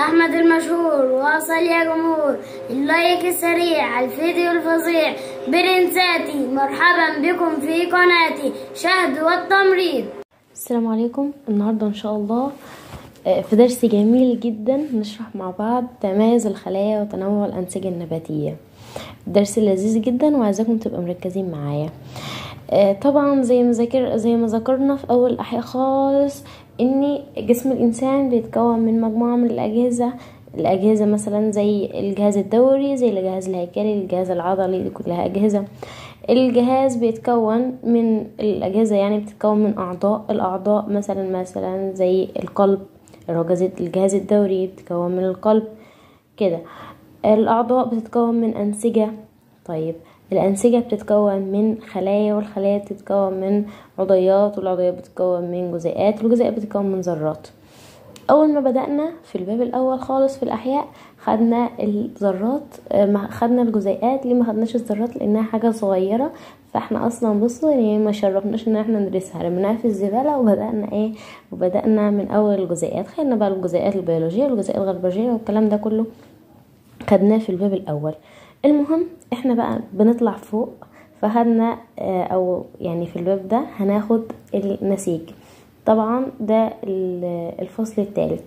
أحمد المشهور واصل يا جمهور اللايك السريع على الفيديو الفظيع برنساتي مرحبا بكم في قناتي شهد والتمريض السلام عليكم النهاردة إن شاء الله آه، في درس جميل جدا نشرح مع بعض تمايز الخلايا وتنوع الأنسجة النباتية درس لذيذ جدا وعايزاكم تبقوا مركزين معايا آه، طبعا زي ما ذكر زي ما ذكرنا في أول أحياء خالص إن جسم الإنسان بيتكون من مجموعة من الأجهزة الأجهزة مثلا زي الجهاز الدوري زي الجهاز الهيكلي الجهاز العضلي دي كلها أجهزة الجهاز بيتكون من الأجهزة يعني بتتكون من أعضاء الأعضاء مثلا مثلا زي القلب الجهاز الجهاز الدوري بيتكون من القلب كده الأعضاء بتتكون من أنسجة طيب الأنسجة بتتكون من خلايا والخلايا بتتكون من عضيات والعضيات بتتكون من جزيئات والجزيئات بتتكون من ذرات اول ما بدأنا في الباب الاول خالص في الاحياء خدنا الذرات آه، ما خدنا الجزيئات ليه ما خدناش الذرات لانها حاجه صغيره فاحنا اصلا بصوا يعني ما شرفناش ان احنا ندرسها رميناها في الزباله وبدانا ايه وبدانا من اول الجزيئات خدنا بقى الجزيئات البيولوجيه والجزيئات الغربجيه والكلام ده كله خدناه في الباب الاول المهم احنا بقى بنطلع فوق فخدنا آه، او يعني في الباب ده هناخد النسيج طبعا ده ال- الفصل الثالث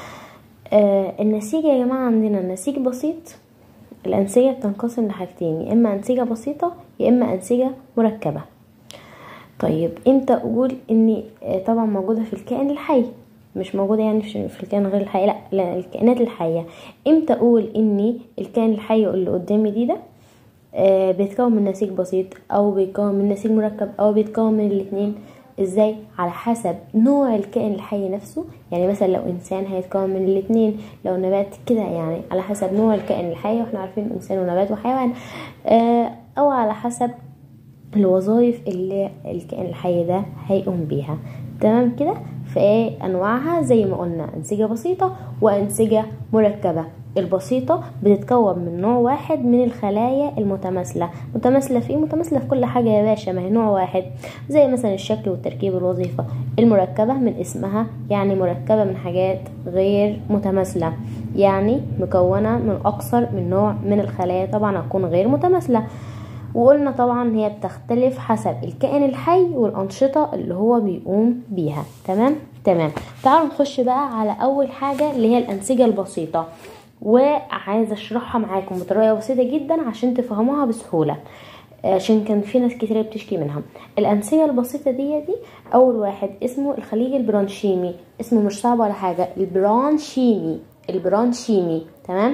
آه النسيج يا جماعة عندنا نسيج بسيط الأنسجة بتنقسم لحاجتين يا إما أنسجة بسيطة يا إما أنسجة مركبة طيب امتى أقول إن آه، طبعا موجودة في الكائن الحي مش موجودة يعني في في الكائن غير الحي لا, لا الكائنات الحية امتى أقول إن الكائن الحي اللي قدامي دي ده آه، بيتكون من نسيج بسيط او بيتكون من نسيج مركب او بيتكون من الاتنين ازاي على حسب نوع الكائن الحي نفسه يعني مثلا لو انسان هيتكون من الاتنين لو نبات كده يعني على حسب نوع الكائن الحي واحنا عارفين انسان ونبات وحيوان آه، او على حسب الوظائف اللي الكائن الحي ده هيقوم بيها تمام كده فايه انواعها زي ما قلنا انسجه بسيطه وانسجه مركبه البسيطة بتتكون من نوع واحد من الخلايا المتماثلة متماثلة في إيه؟ متماثلة في كل حاجة يا باشا ما هي نوع واحد زي مثلا الشكل والتركيب والوظيفة المركبة من اسمها يعني مركبة من حاجات غير متماثلة يعني مكونة من أكثر من نوع من الخلايا طبعا هتكون غير متماثلة وقلنا طبعا هي بتختلف حسب الكائن الحي والأنشطة اللي هو بيقوم بيها تمام تمام تعالوا نخش بقى على أول حاجة اللي هي الأنسجة البسيطة وعايزة أشرحها معاكم بطريقة بسيطة جدا عشان تفهموها بسهولة عشان كان في ناس كتير بتشكي منها الأنسجة البسيطة دي دي أول واحد اسمه الخليج البرانشيمي اسمه مش صعب ولا حاجة البرانشيمي البرانشيمي تمام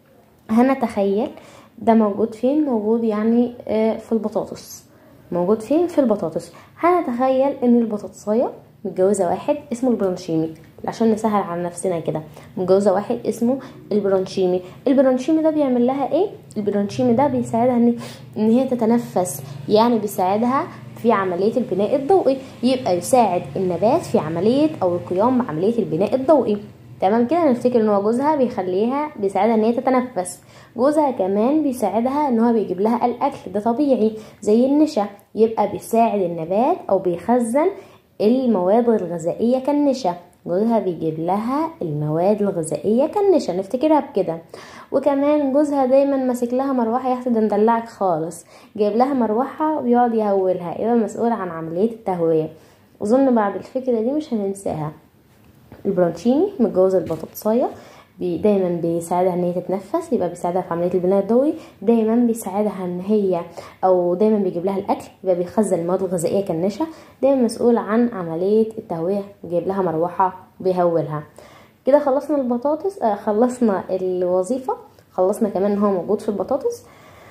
هنتخيل ده موجود فين موجود يعني آه، في البطاطس موجود فين في البطاطس هنتخيل ان البطاطسايه متجوزه واحد اسمه البرانشيمي عشان نسهل على نفسنا كده متجوزه واحد اسمه البرانشيمي البرانشيمي ده بيعمل لها ايه البرانشيمي ده بيساعدها ان ان هي تتنفس يعني بيساعدها في عملية البناء الضوئي يبقى يساعد النبات في عملية أو القيام بعملية البناء الضوئي تمام كده نفتكر ان هو جوزها بيخليها بيساعدها ان هي تتنفس جوزها كمان بيساعدها ان هو بيجيب لها الاكل ده طبيعي زي النشا يبقى بيساعد النبات او بيخزن المواد الغذائية كالنشا جوزها بيجيب لها المواد الغذائية كالنشا نفتكرها بكده وكمان جوزها دايما ماسك لها مروحة يحت ده مدلعك خالص جايب لها مروحة ويقعد يهولها يبقى مسؤول عن عملية التهوية اظن بعد الفكرة دي مش هننساها البرانشيني متجوز البطاطساية بي دايما بيساعدها ان هي تتنفس يبقى بيساعدها في عمليه البناء الضوئي دايما بيساعدها ان هي او دايما بيجيب لها الاكل يبقى بيخزن المواد الغذائيه كالنشا دايما مسؤول عن عمليه التهويه بيجيب لها مروحه وبيهولها كده خلصنا البطاطس آه خلصنا الوظيفه خلصنا كمان ان هو موجود في البطاطس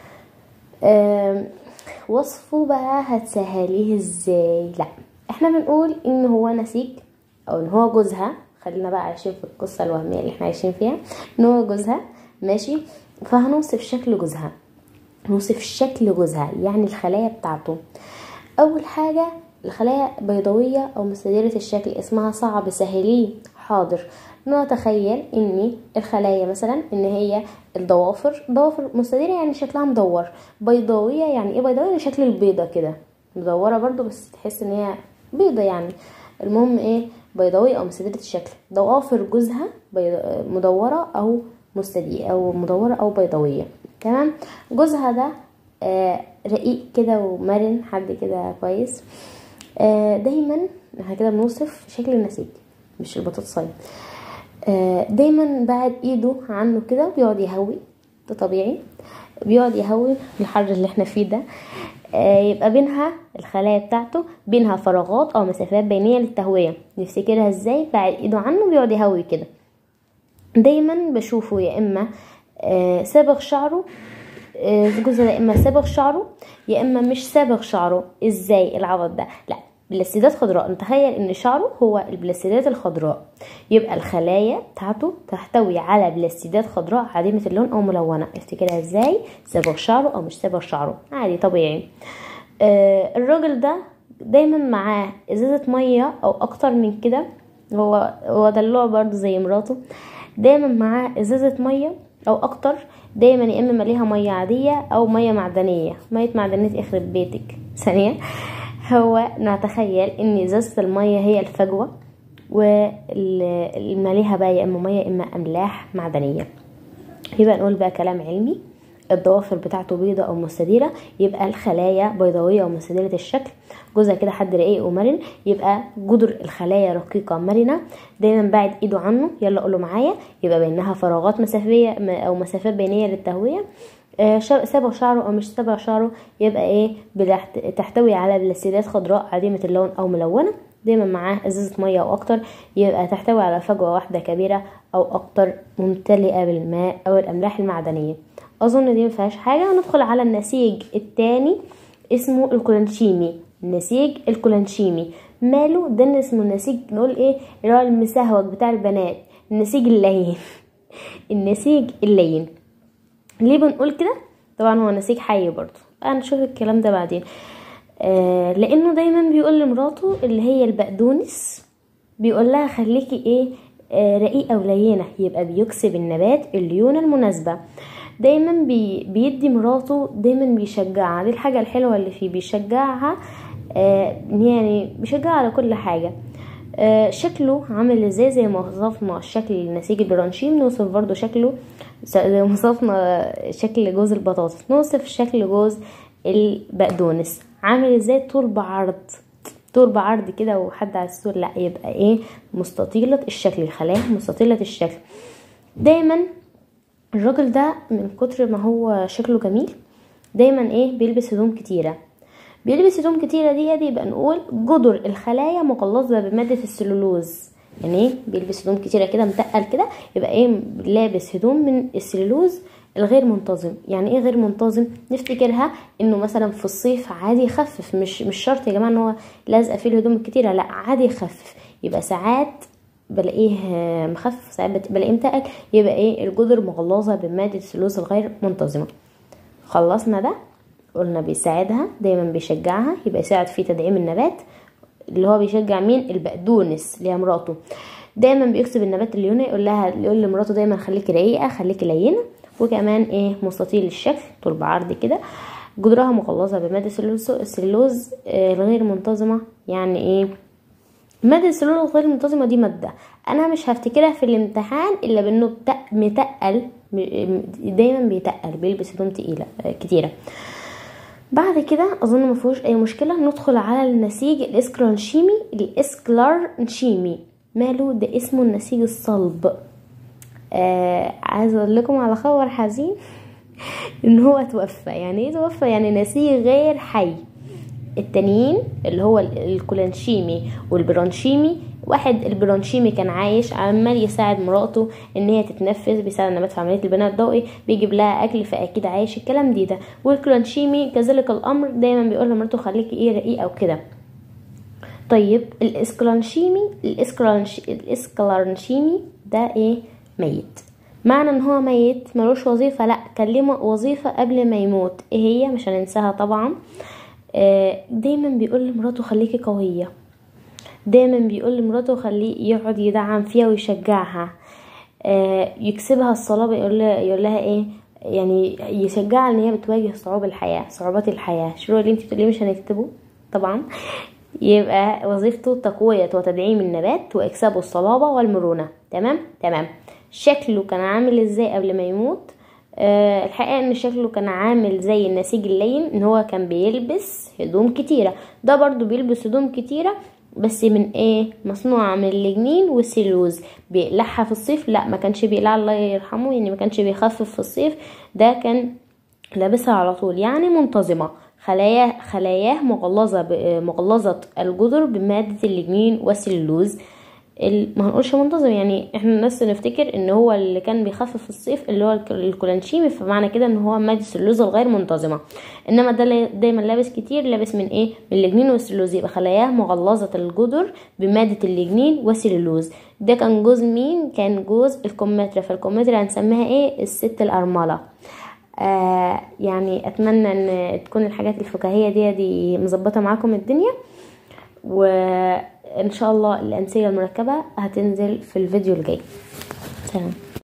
آم، وصفه بقى هتسهليه ازاي لا احنا بنقول ان هو نسيج او ان هو جوزها خلينا بقى عايشين في القصه الوهميه اللي احنا عايشين فيها ان هو جوزها ماشي فهنوصف شكل جوزها نوصف شكل جوزها يعني الخلايا بتاعته اول حاجه الخلايا بيضاويه او مستديره الشكل اسمها صعب سهليه حاضر نتخيل ان الخلايا مثلا ان هي الضوافر ضوافر مستديره يعني شكلها مدور بيضاويه يعني ايه بيضاويه يعني شكل البيضه كده مدوره برضو بس تحس ان هي بيضه يعني المهم ايه بيضاوية او مستديرة الشكل ضوافر جوزها بيض... مدورة او مستديرة او مدورة او بيضاوية تمام جوزها ده آه رقيق كده ومرن حد كده كويس آه دايما احنا كده بنوصف شكل النسيج مش البطاطساية آه دايما بعد ايده عنه كده بيقعد يهوي ده طبيعي بيقعد يهوي في الحر اللي احنا فيه ده آه يبقى بينها الخلايا بتاعته بينها فراغات او مسافات بينيه للتهويه نفتكرها ازاي بعد ايده عنه بيقعد يهوي كده دايما بشوفه يا اما آه صابغ شعره آه الجزء ده يا اما صابغ شعره يا اما مش صابغ شعره ازاي العبط ده لا بلاستيدات خضراء نتخيل ان شعره هو البلاستيدات الخضراء يبقى الخلايا بتاعته تحتوي على بلاستيدات خضراء عديمة اللون او ملونة افتكرها ازاي صبغ شعره او مش صبغ شعره عادي طبيعي آه الراجل ده دايما معاه ازازة مية او اكتر من كده هو هو دلوع برضه زي مراته دايما معاه ازازة مية او اكتر دايما يا اما مليها مية عادية او مية معدنية مية معدنية يخرب بيتك ثانية هو نتخيل ان ازازة المية هي الفجوة والمليها بقى يا اما مية يا اما املاح معدنية يبقى نقول بقى كلام علمي الضوافر بتاعته بيضة او مستديرة يبقى الخلايا بيضاوية او مستديرة الشكل جزء كده حد رقيق ومرن يبقى جدر الخلايا رقيقة مرنة دايما بعد ايده عنه يلا قوله معايا يبقى بينها فراغات مسافية او مسافات بينية للتهوية صبغ شعره او مش صبغ شعره يبقى ايه تحتوي على بلاستيدات خضراء عديمة اللون او ملونة دايما معاه ازازة مية او اكتر يبقى تحتوي على فجوة واحدة كبيرة او اكتر ممتلئة بالماء او الاملاح المعدنية اظن دي مفيهاش حاجة ندخل على النسيج التاني اسمه الكولانشيمي النسيج الكولانشيمي ماله ده اسمه النسيج نقول ايه اللي هو المسهوج بتاع البنات النسيج اللين النسيج اللين ليه بنقول كده طبعا هو نسيج حي برضو هنشوف الكلام ده بعدين آه لانه دايما بيقول لمراته اللي هي البقدونس بيقول لها خليكي ايه آه رقيقه ولينه يبقى بيكسب النبات الليونه المناسبه دايما بي بيدي مراته دايما بيشجعها دي الحاجه الحلوه اللي فيه بيشجعها آه يعني بيشجعها على كل حاجه آه شكله عامل ازاي زي ما وصفنا شكل النسيج البرانشيم نوصف برضو شكله زي ما وصفنا شكل جوز البطاطس نوصف شكل جوز البقدونس عامل ازاي طول بعرض طول بعرض كده وحد على السور لا يبقى ايه مستطيلة الشكل الخلايا مستطيلة الشكل دايما الراجل ده من كتر ما هو شكله جميل دايما ايه بيلبس هدوم كتيرة بيلبس هدوم كتيرة دي يبقى نقول جدر الخلايا مغلظة بمادة السلولوز يعني ايه بيلبس هدوم كتيرة كده متقل كده يبقى ايه لابس هدوم من السلولوز الغير منتظم يعني ايه غير منتظم نفتكرها انه مثلا في الصيف عادي يخفف مش مش شرط يا جماعه ان هو لازقه فيه الهدوم الكتيره لا عادي يخفف يبقى ساعات بلاقيه مخفف ساعات بلاقيه متقل يبقى ايه الجدر مغلظه بماده السلوز الغير منتظمه خلصنا ده قلنا بيساعدها دايما بيشجعها يبقى يساعد في تدعيم النبات اللي هو بيشجع مين البقدونس اللي هي مراته دايما بيكسب النبات الليونه يقول لها يقول لمراته دايما خليكي رقيقه خليكي لينه وكمان ايه مستطيل الشكل طول بعرض كده جدرها مغلظة بمادة السلوز الغير منتظمة يعني ايه مادة السلوز الغير منتظمة دي مادة انا مش هفتكرها في الامتحان الا بانه متقل دايما بيتقل بيلبس هدوم تقيلة كتيرة بعد كده اظن ما فيهوش اي مشكله ندخل على النسيج الاسكرانشيمي الاسكلارنشيمي ماله ده اسمه النسيج الصلب آه عايزه اقول لكم على خبر حزين ان هو توفى يعني ايه توفى يعني نسيج غير حي التانيين اللي هو الكولانشيمي والبرانشيمي واحد البرانشيمي كان عايش عمال يساعد مراته ان هي تتنفس بيساعد النبات في عمليه البناء الضوئي بيجيب لها اكل فاكيد عايش الكلام دي ده والكولانشيمي كذلك الامر دايما بيقول لمراته خليكي ايه رقيقه وكده طيب الاسكلانشيمي الاسكلانش الاسكلانشيمي ده ايه ميت معنى ان هو ميت ملوش وظيفه لا كان ليه وظيفه قبل ما يموت ايه هي مش هننساها طبعا آه دايما بيقول لمراته خليكي قويه دايما بيقول لمراته خليه يقعد يدعم فيها ويشجعها آه يكسبها الصلابه يقول لها يقول لها ايه يعني يشجعها ان هي بتواجه صعوبة الحياة صعوبات الحياة الشروع اللي انت بتقوليه مش هنكتبه طبعا يبقى وظيفته تقوية وتدعيم النبات واكسابه الصلابة والمرونة تمام تمام شكله كان عامل ازاي قبل ما يموت أه الحقيقة ان شكله كان عامل زي النسيج اللين ان هو كان بيلبس هدوم كتيرة ده برضو بيلبس هدوم كتيرة بس من ايه مصنوعة من اللجنين والسلوز بيقلعها في الصيف لا ما كانش بيقلعها الله يرحمه يعني ما كانش بيخفف في الصيف ده كان لابسها على طول يعني منتظمة خلاياه خلاياه مغلظة مغلظة الجذر بمادة اللجنين والسلوز ما هنقولش منتظم يعني احنا الناس نفتكر ان هو اللي كان بيخفف في الصيف اللي هو الكولانشيمي فمعنى كده ان هو مادة السلوز الغير منتظمة انما ده دايما لابس كتير لابس من ايه من اللجنين والسلوز يبقى خلاياه مغلظة الجذر بمادة اللجنين والسلوز ده كان جوز مين كان جوز الكمثرى فالكمثرى هنسميها ايه الست الارملة آه يعني اتمنى ان تكون الحاجات الفكاهية دي دي مظبطة معاكم الدنيا وان شاء الله الانسية المركبة هتنزل في الفيديو الجاي سلام